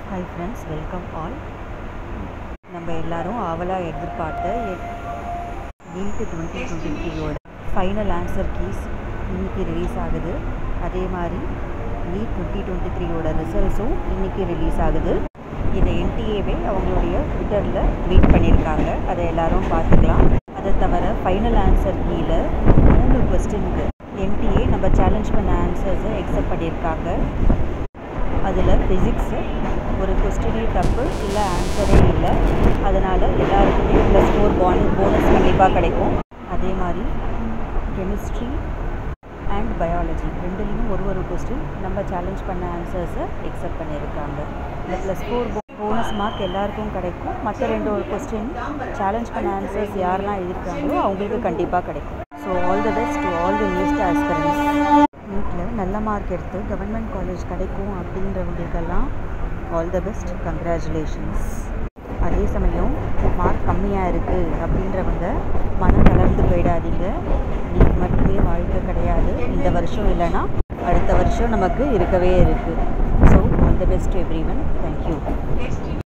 hi friends welcome all நம்ம எல்லாரும் ஆவலாக எதிர்பார்த்த நீட்டு டுவெண்ட்டி டுவெண்ட்டி த்ரீயோட ஃபைனல் ஆன்சர் கீஸ் இன்றைக்கி ரிலீஸ் ஆகுது அதே மாதிரி நீட் டுவெண்ட்டி டுவெண்ட்டி த்ரீயோட ரிசல்ட்ஸும் இன்றைக்கி ரிலீஸ் ஆகுது இதை என்டிஏவே அவங்களுடைய ட்விட்டரில் ட்வீட் பண்ணியிருக்காங்க அதை எல்லாரும் பார்த்துக்கலாம் அதை தவிர ஃபைனல் ஆன்சர் கீழே மூணு கொஸ்டினுக்கு என்டிஏ நம்ம சேலஞ்ச் பண்ண ஆன்சர்ஸை எக்ஸப்ட் பண்ணியிருக்காங்க அதில் ஃபிசிக்ஸு ஒரு கொஸ்டினே தப்பு இல்லை ஆன்சரே இல்லை அதனால் எல்லாருக்குமே ப்ளஸ் ஃபோர் பான் போனஸ் கண்டிப்பாக கிடைக்கும் அதே மாதிரி கெமிஸ்ட்ரி அண்ட் பயாலஜி ரெண்டுலேயும் ஒரு ஒரு கொஸ்டின் நம்ம சேலஞ்ச் பண்ண ஆன்சர்ஸை எக்ஸப்ட் பண்ணியிருக்காங்க இந்த ப்ளஸ் ஃபோர் போனஸ் மார்க் எல்லாருக்கும் கிடைக்கும் மற்ற ரெண்டு ஒரு கொஸ்டின் சேலஞ்ச் பண்ண ஆன்சர்ஸ் யாரெல்லாம் எழுதியிருக்காங்களோ அவங்களுக்கு கண்டிப்பாக கிடைக்கும் so all the best to all the newest aspirants நீட்டில் நல்ல மார்க் எடுத்து கவர்மெண்ட் காலேஜ் கிடைக்கும் அப்படின்றவங்களுக்கெல்லாம் ஆல் த பெஸ்ட் கங்க்ராச்சுலேஷன்ஸ் அதே சமயம் மார்க் கம்மியாக இருக்குது அப்படின்றவங்க மனம் தளர்ந்து போயிடாதீங்க நீட் மட்டுமே வாழ்க்கை கிடையாது இந்த வருஷம் இல்லைன்னா அடுத்த வருஷம் நமக்கு இருக்கவே இருக்குது so all the best everyone thank you